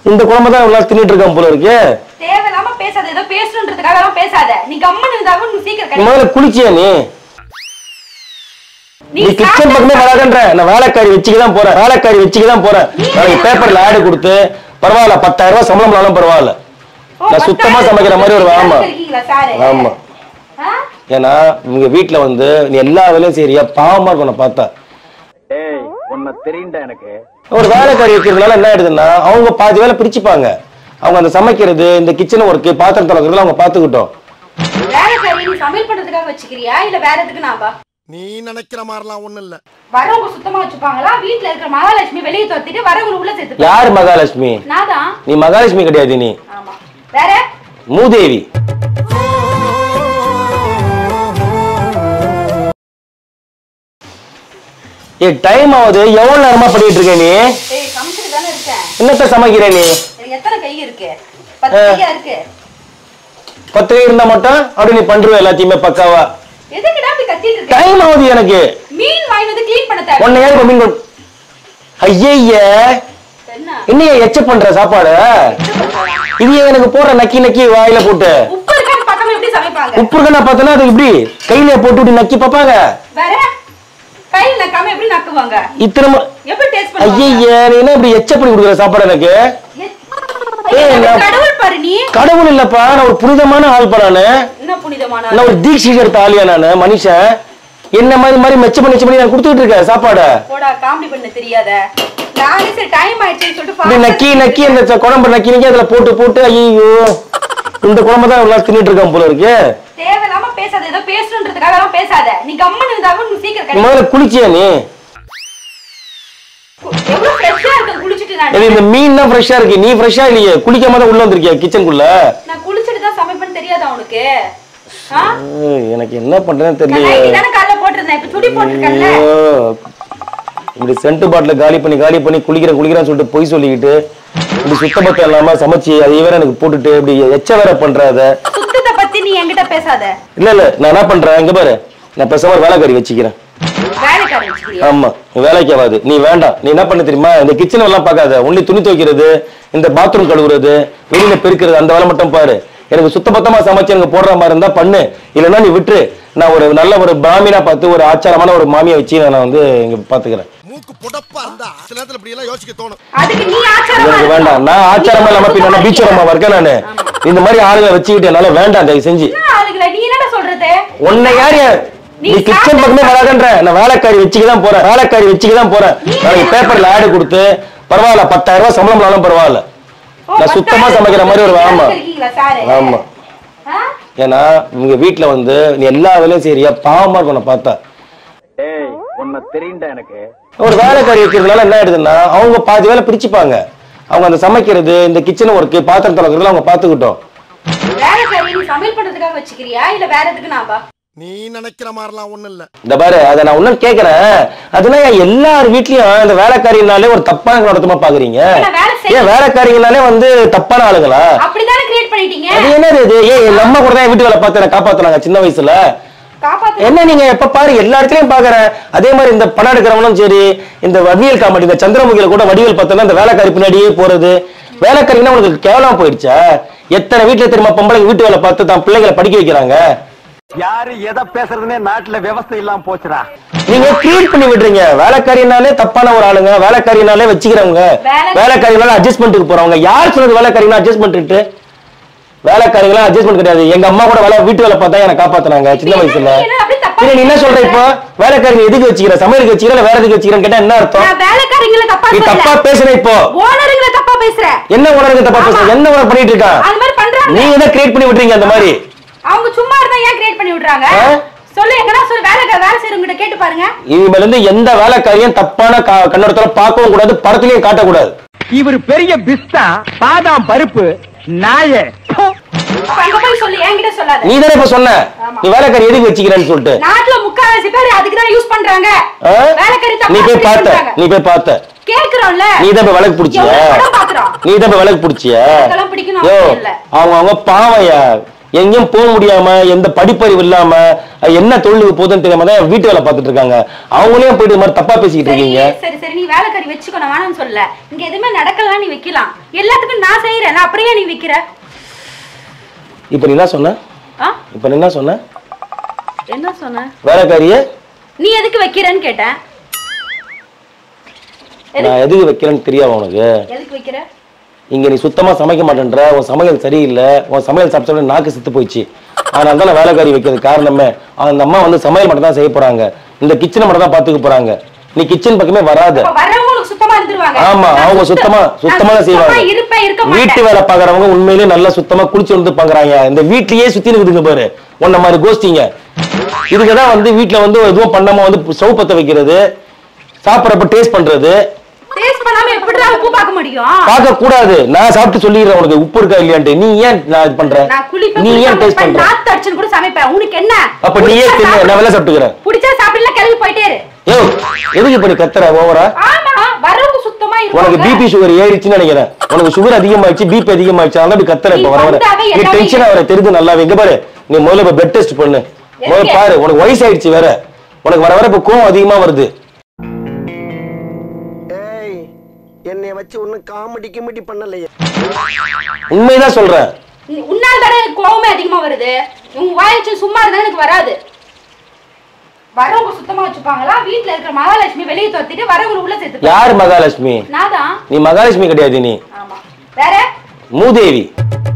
இந்த குழம்பு தான் இவ்வளவு நாள் தின்னுட்டு இருக்கான் போல இருக்கு தேவையில்லாம பேசாத ஏதோ பேசணுன்றதுக்காக எல்லாம் பேசாத நீ கம்மன் இருந்தாலும் நீ சீக்கிரம் நீ கிடைக்கும் முதல்ல குளிச்சியா நீ நீ கிச்சன் பக்கமே வராதன்ற நான் வேலைக்காரி வச்சுக்க தான் போறேன் வேலைக்காரி வச்சுக்க தான் போறேன் நாளைக்கு பேப்பர்ல ஆடு கொடுத்து பரவாயில்ல பத்தாயிரம் ரூபாய் சம்பளம் பண்ணாலும் பரவாயில்ல நான் சுத்தமா சமைக்கிற மாதிரி ஒரு ஆமா இருக்கீங்களா சாரு ஆமா ஆ? ஏன்னா உங்க வீட்டுல வந்து நீ எல்லா வேலையும் செய்றியா பாவமா இருக்கும் உன்னை பார்த்தா ஏய் உன்னை தெரியும்டா எனக்கு ஒரு வேலைக்காரி வைக்கிறதுனால என்ன ஆயிடுதுன்னா அவங்க பாதி வேலை பிரிச்சுப்பாங்க அவங்க அந்த சமைக்கிறது இந்த கிச்சன் ஒர்க்கு பாத்திரம் தொலைக்கிறதுல அவங்க பாத்துக்கிட்டோம் வேலைக்காரி நீ சமையல் பண்றதுக்காக வச்சுக்கிறியா இல்ல வேற எதுக்கு நான் வா நீ நினைக்கிற மாதிரிலாம் ஒண்ணும் இல்ல வரவங்க சுத்தமா வச்சுப்பாங்களா வீட்ல இருக்கிற மகாலட்சுமி வெளியே துரத்திட்டு வரவங்க உள்ள சேர்த்து யார் மகாலட்சுமி நான் தான் நீ மகாலட்சுமி கிடையாது நீ ஆமா வேற மூதேவி ஏ டைம் ஆகுது எவ்வளவு நேரமா பண்ணிட்டு இருக்க நீ ஏய் சமைச்சிட்டு தானே இருக்கேன் என்னத்த சமைக்கிற நீ எனக்கு எத்தனை கை இருக்கு பத்து கையா இருக்கு பத்து கை இருந்தா மட்டும் அப்படி நீ பண்ருவ எல்லாத்தையுமே பக்காவா எதுக்குடா அப்படி கத்திட்டு இருக்க டைம் ஆகுது எனக்கு மீன் வாங்கி வந்து க்ளீன் பண்ண தேவை உன்னை யாரு மீன் கொண்டு ஐய என்ன என்னைய எச்ச பண்ற சாப்பாடு இது ஏன் எனக்கு போடுற நக்கி நக்கி வாயில போட்டு உப்பு இருக்கான்னு பார்க்காம எப்படி சமைப்பாங்க உப்பு இருக்கா பார்த்தனா அது இப்படி கையில போட்டு இப்படி நக்கி பார்ப்பாங்க வேற கையில் நக்காம எப்படி நக்குவாங்க இத்தனை ம- எப்படி டேஸ்ட் பண்ணுவாங்க ஐயய்ய நீ என்ன இப்படி எச்ச பண்ணி கொடுக்குற சாப்பாடு எனக்கு ஐயோ, ஏய், நான்- கடவுள் பாரு நீ கடவுள் இல்லப்பா நான் ஒரு புனிதமான ஆள் நானு என்ன புனிதமான நான் ஒரு தீட்சை எடுத்த ஆளியா நானு மனுஷன் என்ன மாதிரி மாதிரி மெச்ச பண்ணி மெச்ச பண்ணி நான் கொடுத்துட்டு இருக்கேன் சாப்பாடை போடா காமெடி பண்ண தெரியாத நானே சரி டைம் ஆயிடுச்சுன்னு சொல்லிட்டு இப்படி fast ஆ நக்கி நக்கி அந்த ச- குழம்பு நக்கி நக்கி அதுல போட்டு போட்டு ஐயோ இந்த குழம்பு தான் இவ்வளவு நாள் தின்னுட்டு இருக்கான் போல இருக்கு தேவையில்லாம பேசாத ஏதோ பேசணுன்றதுக்காக எல்லாம் பேசாத நீ கம்மன் இருந்தாலும் நீ சீக்கிரம் நீ கிடைக்கும் முதல்ல குளிச்சியா நீ எவ்வளவு ஃப்ரெஷ்ஷா இருக்கு குளிச்சிட்டு நான் இது இந்த மீன் தான் ஃப்ரெஷ்ஷா இருக்கு நீ ஃப்ரெஷ்ஷா இல்லையே குளிக்காம தான் உள்ள வந்திருக்கியா கிச்சனுக்குள்ள நான் குளிச்சிட்டு தான் சமைப்பேன்னு தெரியாதா உனக்கு ஆ? எனக்கு என்ன பண்றேன்னு நான் தெரியல நைட்டி தானே காலைல போட்டிருந்தேன் இப்ப சுடி போட்டிருக்கேன்ல ஐயோ. இப்படி சென்ட் பாட்டில காலி பண்ணி காலி பண்ணி குளிக்கிறேன் குளிக்கிறேன்னு சொல்லிட்டு பொய் சொல்லிக்கிட்டு இப்படி சுத்தபத்தம் இல்லாம சமைச்சு அதை வேற எனக்கு போட்டுட்டு இப்படி எச்ச வேற பண்றாத சுத்தத்தை பத்தி நீ என்கிட்ட பேசாத இல்ல இல்ல நான் என்ன பண்றேன் இங்க பாரு நான் பேசாம ஒரு வேலைக்காரி வச்சுக்கிறேன் வேலைக்காரன் வச்சுக்கிறியா ஆமா நீ வேலைக்கு ஆகாது நீ வேண்டாம் நீ என்ன பண்ண தெரியுமா இந்த கிச்சன் எல்லாம் பார்க்காத ஒன்லி துணி துவைக்கிறது இந்த பாத்ரூம் கழுவுறது வெளியில பெருக்கிறது அந்த வேலை மட்டும் பாரு எனக்கு சுத்தபத்தமா சமைச்சு எனக்கு போடுற மாதிரி இருந்தா பண்ணு இல்லைன்னா நீ விட்டுரு நான் ஒரு நல்ல ஒரு பிராமினா பார்த்து ஒரு ஆச்சாரமான ஒரு மாமியை வச்சு நான் வந்து இங்க பாத்துக்கிறேன் மூக்கு புடப்பா இருந்தா சில நேரத்துல இப்படி எல்லாம் யோசிக்க தோணும் அதுக்கு நீ ஆச்சாரமா எனக்கு இருக்கணும். வேண்டாம் நான் ஆச்சாரமா இல்லாம நீ பின்ன பீச்சரமா இருக்கேன் நானு இந்த மாதிரி ஆளுங்களை வச்சுக்கிட்டு என்னால வேண்டாம் தயவு செஞ்சு என்ன ஆளுங்கள நீ என்னடா சொல்றது உன்னை யார் யார் நீ நீ கிச்சன் சாப்பிட்ட- பக்கமே வராதன்ற நான் வேலைக்காரி வச்சுக்க தான் போறேன் வேலைக்காரி வச்சுக்க தான் போறேன் நாளைக்கு பேப்பர்ல ஆடு கொடுத்து பரவாயில்ல பத்தாயிரம் ரூபாய் சம்பளம் பண்ணாலும் பரவாயில்ல ஓ, நான் சுத்தமா பத்தாயிரம் சமைக்கிற மாதிரி ஒரு ஆமா இருக்கீங்களா சாரு ஆமா ஆ? ஏன்னா உங்க வீட்டுல வந்து நீ எல்லா வேலையும் செய்றியா பாவமா இருக்கும் உன்னை பார்த்தா ஏய் உன்னை தெரியும்டா எனக்கு ஒரு வேலைக்காரி வைக்கிறதுனால என்ன ஆயிடுதுன்னா அவங்க பாதி வேலை பிரிச்சுப்பாங்க அவங்க அந்த சமைக்கிறது இந்த கிச்சன் ஒர்க்கு பாத்திரம் தொலைக்கிறதுல அவங்க பாத்துக்கிட்டோம் வேலைக்காரி நீ சமையல் பண்றதுக்காக வச்சுக்கிறியா இல்ல வேற எதுக்கு நான் வா நீ நினைக்கிற மாதிரிலாம் ஒண்ணும் இல்ல இந்த பாரு அதை நான் இன்னும் கேக்குறேன் அதனால ஏன் எல்லார் வீட்லயும் இந்த வேலைக்காரினாலே ஒரு தப்பான கண்ணோட்டமா பாக்குறீங்க நான் வேலை செய்ய ஏன் வேலைக்காரிங்கனாலே வந்து தப்பான ஆளுங்களா அப்படிதானே கிரியேட் பண்ணிட்டீங்க அது என்னது இது ஏன் எங்க அம்மா கூட தான் என் வீட்டு வேலை பார்த்து என்னை காப்பாத்துனாங்க சின்ன வயசுல காப்பாத்து என்ன நீங்க எப்ப பாரு எல்லா இடத்துலயும் பாக்குறேன் அதே மாதிரி இந்த பணம் எடுக்கிறவங்களும் சரி இந்த வடிவேல் காமெடி இந்த சந்திரமுகில கூட வடிவேல் பார்த்தோன்னா இந்த வேலைக்காரி பின்னாடியே போறது வேலைக்காரின்னா உங்களுக்கு கேவலமா போயிடுச்சா எத்தனை வீட்டுல தெரியுமா பொம்பளை வீட்டு வேலை பார்த்து தான் பிள்ளைகளை படிக்க வைக்கிறாங்க யாரு எதை பேசுறதுனே நாட்டுல விவசாயம் இல்லாம போச்சுடா நீங்க கிரியேட் பண்ணி விடுறீங்க வேலைக்காரினாலே தப்பான ஒரு ஆளுங்க வேலைக்காரினாலே வச்சுக்கிறவங்க வேலை- வேலைக்காரினால அட்ஜஸ்ட்மெண்ட்டுக்கு போறவங்க யார் சொன்னது வேலைக்காரினா அட்ஜஸ்ட்மெண்ட் வேலைக்காரிங்களா அட்ஜஸ்ட்மெண்ட் கிடையாது எங்க அம்மா கூட வேலை வீட்டு வேலை பார்த்தா என்ன காப்பாத்துனாங்க சின்ன வயசுல நீ என்ன அப்படி தப்பா இல்ல நீ என்ன சொல்ற இப்போ வேலைக்காரி நீ எதுக்கு வச்சுக்கிற சமையலுக்கு வச்சுக்கிற இல்ல வேற எதுக்கு வச்சுக்கிறேன்னு கேட்டா என்ன அர்த்தம் நான் வேலைக்காரங்களை தப்பா நீ தப்பா சொல்லல பேசுற இப்போ ஓனருங்களை தப்பா பேசுறேன் என்ன உனக்கு தப்பா பேசுற ஆமா. என்ன உனக்கு பண்ணிட்டு இருக்கான் அது மாதிரி பண்றாங்க நீங்க தான் கிரியேட் பண்ணி விட்டுறீங்க அந்த மாதிரி அவங்க சும்மா இருந்தா ஏன் கிரியேட் பண்ணி விடுறாங்க ஆ? சொல்லு எங்கடா சொல்லு வேலை வேலை செய்யறவங்க கிட்ட கேட்டு பாருங்க இனிமேல இருந்து எந்த வேலைக்காரியும் தப்பான கா- கண்ணோட்டத்துல பார்க்கவும் கூடாது படத்துலயும் காட்டக்கூடாது இவர் பெரிய பிஸ்தா பாதாம் பருப்பு நாய அப்ப அங்க போய் சொல்லு என்கிட்ட சொல்லாத நீ தானே இப்ப சொன்ன ஆமா. நீ வேலைக்காரி எதுக்கு வச்சுக்கிறேன்னு சொல்லிட்டு நாட்டுல முக்காவாசி பேர் அதுக்கு தான் யூஸ் பண்றாங்க ஆ? வேலைக்காரி நீ தப்பா போய் use பார்த்த பண்றாங்க. நீ போய் பார்த்த கேக்குறோம்ல நீ தான் போய் விளக்கு பிடிச்சிய எவ்வளவு படம் பாக்குறோம் நீ தான் போய் விளக்கு பிடிச்சிய எனக்கெல்லாம் பிடிக்கணும் யோ அவசியம் இல்ல. அவங்க அவங்க பாவையா எங்கேயும் போக முடியாம எந்த படிப்பறிவு இல்லாம அஹ், என்ன தொழிலுக்கு போகுதுன்னு தெரியாம தான் வீட்டு வேலை பார்த்துட்டு இருக்காங்க அவங்களையும் போயிட்டு இது மாதிரி தப்பா பேசிக்கிட்டு சரி இருக்கீங்க சரி சரி நீ வேலைக்காரி வச்சுக்கோ நான் வேணாம்னு சொல்லல இங்க எதுவுமே நடக்கலாம் நீ வைக்கலாம் எல்லாத்துக்கும் நான் செய்யறேன் நான் அப்படியே நீ வைக்கிற இப்ப நீ என்ன சொன்ன ஆ இப்ப நீ என்ன சொன்ன என்ன சொன்ன வேலைக்காரிய நீ எதுக்கு வைக்கிறேன்னு கேட்டேன் நான் எதுக்கு வைக்கிறேன்னு தெரியாம உனக்கு எதுக்கு வைக்கிற இங்க நீ சுத்தமா சமைக்க மாட்டேன்ற உன் சமையல் சரியில்லை உன் சமையல் சாப்பிட்ட நாக்கு செத்து போயிடுச்சு அதனால தான் நான் வேலைக்காரி வைக்கிறது காரணமே அந்த அம்மா வந்து சமையல் மட்டும் தான் செய்ய போறாங்க இந்த கிச்சனை மட்டும் தான் பாத்துக்க போறாங்க நீ கிச்சன் பக்கமே வராத அப்ப வர்றவங்களுக்கு சுத்தமா இருந்துருவாங்க ஆமா நான் அவங்க சுத்தமா நான் சுத்தமா தான் சுத்தமா செய்வாங்க இருப்பேன் இருக்க வீட்டு மாட்டேன் வேலை பாக்குறவங்க உண்மையிலேயே நல்லா சுத்தமா குளிச்சு வந்து பாக்குறாங்க இந்த வீட்லயே சுத்தி இருக்குதுங்க பாரு உன்ன மாதிரி கோஷ்டிங்க இதுக்கு தான் வந்து வீட்ல வந்து எதுவும் பண்ணாம வந்து ஸ்டவ் பத்த வைக்கிறது சாப்பிட்றப்ப டேஸ்ட் பண்றது டேஸ்ட் பண்ணாம எப்படி உப்பு பார்க்க முடியும் பார்க்க கூடாது நான் சாப்பிட்டு சொல்லிடுறேன் உனக்கு உப்பு இருக்கா இல்லையான்ட்டு நீ ஏன் நான் இது பண்ற நான் குளிப்பேன் நீ ஏன் டேஸ்ட் குளிப்பேன், பண்ற நாத்து அடிச்சுன்னு கூட சமைப்பேன் உனக்கு என்ன அப்ப நீயே புடிச்சா தின்னு சாப்பிடு. நான் வெளில சாப்பிட்டுக்கிறேன் புடிச்சா சாப்பிடல கிளம்பி போயிட்டே இரு யோ எதுக்கு இப்ப நீ கத்துற ஓவரா ஆமா வரவங்க சுத்தமா உனக்கு இருப்பாங்க பிபி சுகர் ஏறிச்சுன்னு நினைக்கிறேன் உனக்கு சுகர் அதிகமாயிடுச்சு பிபி அதிகமாயிடுச்சு அதனால இப்படி கத்துற இப்ப நீ வர வர வந்தாவே நீ எல்லாமே டென்ஷன் ஆகிற தெரியுது நல்லா இங்க பாரு நீ முதல்ல இப்ப பெட் டெஸ்ட் பண்ணு முதல்ல எதுக்கு? பாரு உனக்கு வயசாயிடுச்சு வேற உனக்கு வர வர இப்ப கோவம் அதிகமா வருது ஏய் என்னை வச்சு ஒன்னும் காமெடி கிமெடி பண்ணலையே உண்மைதான் சொல்றேன் நீ- உன்னால தானே எனக்கு கோவமே அதிகமா வருது உங்க வாய் வச்சு சும்மா இருந்தா எனக்கு வராது வரவங்க சுத்தமா வச்சுப்பாங்களா வீட்ல இருக்கிற மகாலட்சுமி வெளியே துரத்திட்டு வரவங்க உள்ள சேர்த்து யார் மகாலட்சுமி நான் தான் நீ மகாலட்சுமி கிடையாது நீ ஆமா வேற மூதேவி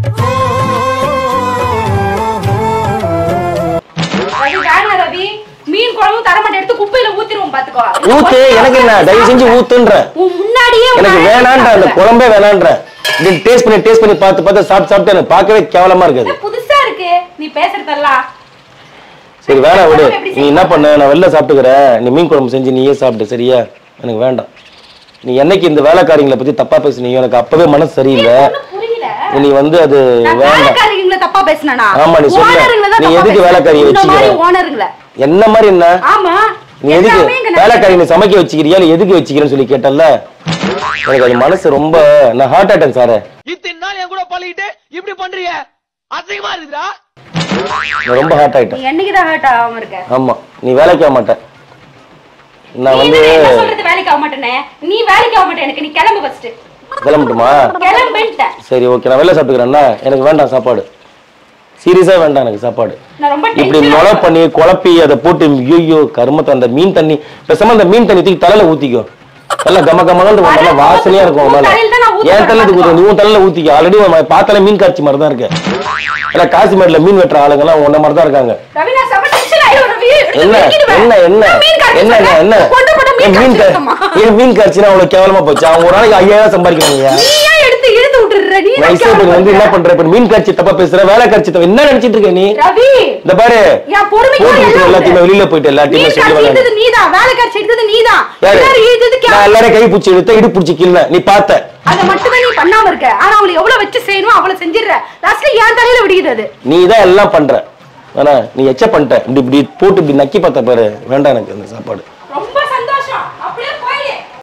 ரவி வேணாம் ரவி மீன் குழம்பு தரமாட்டேன் எடுத்து குப்பையில ஊத்திருவோம் பாத்துக்கோ ஊத்து எனக்கு என்ன தயவு செஞ்சு ஊத்துன்ற உன் முன்னாடியே உன் எனக்கு வாயை வேணான்ற அந்த சாப்பிடுவேன். குழம்பே வேணான்ற நீ டேஸ்ட் பண்ணி டேஸ்ட் பண்ணி பார்த்து பார்த்து சாப்பிட்டு சாப்பிட்டு எனக்கு பார்க்கவே கேவலமா இருக்குது இது புதுசா இருக்கு நீ பேசுறதெல்லாம் சரி வேணாம் விடு குழம்பு எப்படி நீ என்ன பண்ண நான் வெளில சாப்பிட்டுக்கிறேன் நீ மீன் குழம்பு செஞ்சு நீயே சாப்பிட்டு சரியா எனக்கு வேண்டாம் நீ என்னைக்கு இந்த வேலைக்காரங்களை பத்தி தப்பா பேசுனீங்க எனக்கு அப்பவே மனசு சரியில்லை ஒண்ணும் புரியல நீ வந்து அது நான் வேண்டாம் வேலைக்காரங்களை தப்பா பேசுனேனா ஆமா, நீ சொல்லு. ஓனருங்களை தான் நீ தப்பா எதுக்கு பேசுன. வேலைக்காரியை இந்த மாதிரி வச்சுக்கிற? ஓனருங்களை என்ன மாதிரி என்ன ஆமா நீ எதுக்கு எல்லாமே இங்க வேலைக்காரி நீ சமைக்க வச்சுக்கிறியா இல்ல எதுக்கு வச்சுக்கிறேன்னு சொல்லி கேட்டல்ல எனக்கு அது மனசு ரொம்ப நான் ஹார்ட் அட்டாக் சார் இத்தனை நாள் என் கூட பழகிட்டு இப்படி பண்றீங்க அசிங்கமா இருக்குதா நான் ரொம்ப ஹார்ட் ஆயிட்டேன் நீ என்னைக்குதான் ஹர்ட் ஆகாம இருக்க ஆமா நீ வேலைக்கு ஆக மாட்டேன் நான் நீ வந்து தானே என்ன சொல்றது வேலைக்கு ஆக மாட்டேனே நீ வேலைக்கு ஆக மாட்டே எனக்கு நீ கிளம்பு ஃபர்ஸ்ட் கிளம்பட்டுமா கிளம்புன்ட்டேன் சரி ஓகே நான் வெளில சாப்பிட்டுக்கிறேன்னா எனக்கு வேண்டாம் சாப்பாடு சீரியஸா வேண்டாம் எனக்கு சாப்பாடு நான் ரொம்ப இப்படி tension முளை ஆகுறேன். பண்ணி குழப்பி அதை போட்டு ஐயோ கருமத்தை அந்த மீன் தண்ணி பேசாம அந்த மீன் தண்ணி தூக்கி தலையில ஊத்திக்கோ நல்லா கம கமன்னு இருக்கும் நல்லா வாசனையா இருக்கும் உன் மேல தலையில தான் நான் ஊத்த என் தலையில போறேன் ஊத்து நீ உன் தலையில ஊத்திக்க ஆல்ரெடி பார்த்தாலே மீன் காட்சி மாதிரி தான் இருக்கு ஏன்னா காசிமேட்ல மீன் வெட்டுற ஆளுங்க எல்லாம் உன்ன மாதிரி தான் இருக்காங்க ரவி நான் செம tension ஆயிடுவேன் ரவி. எடுத்து என்ன தூக்கிடுவேன். என்ன என்ன நான் மீன் காய்ச்சி என்ன சொன்னேன். என்ன கொண்டு போட்ட ஏன் மீன் மீன் காய்ச்சி கா- இருக்கமா? ஏன் மீன் காய்ச்சினா அவ்வளவு கேவலமா போச்சு அவங்க ஒரு நாளைக்கு ஐயாயிரம் சம்பாதிக்கிறாங்க நீ ஏன் எடுத்து இழுத்து விட்டுடுற? நீ தான் நைஸா இப்ப வந்து என்ன கேவலப்படுற. பண்ற இப்ப மீன் காட்சி தப்பா பேசுற வேலை காட்சி தப்பா என்ன நினைச்சிட்டு இருக்க நீ ரவி இந்த பாரு என் பொறுமைக்கு போட்டு எல்லாம் விட்டு எல்லாத்தையுமே உண்டு. வெளியில போயிட்டு எல்லாத்தையுமே மீன் சொல்லி காய்ச்சி விளையாடு. எடுத்தது நீதான் வேலை காய்ச்சி எடுத்தது நீதான் யாரு எல்லாரும் இழுத்தது நான் கே- எல்லாரும் கை பிடிச்சி எடுத்த இடு பிடிச்சி கிள்ள நீ பார்த்த அதை மட்டுமே நீ பண்ணாம இருக்க ஆனா அவங்களை எவ்வளவு வச்சு செய்யணும் அவ்வளவு செஞ்சிடுற லாஸ்ட்ல என் தலையில விடிக்குது அது நீ தான் எல்லாம் பண்ற ஆனா நீ எச்ச பண்ணிட்ட இப்படி இப்படி போட்டு இப்படி நக்கி பார்த்த பாரு வேண்டாம் எனக்கு அந்த சாப்பாடு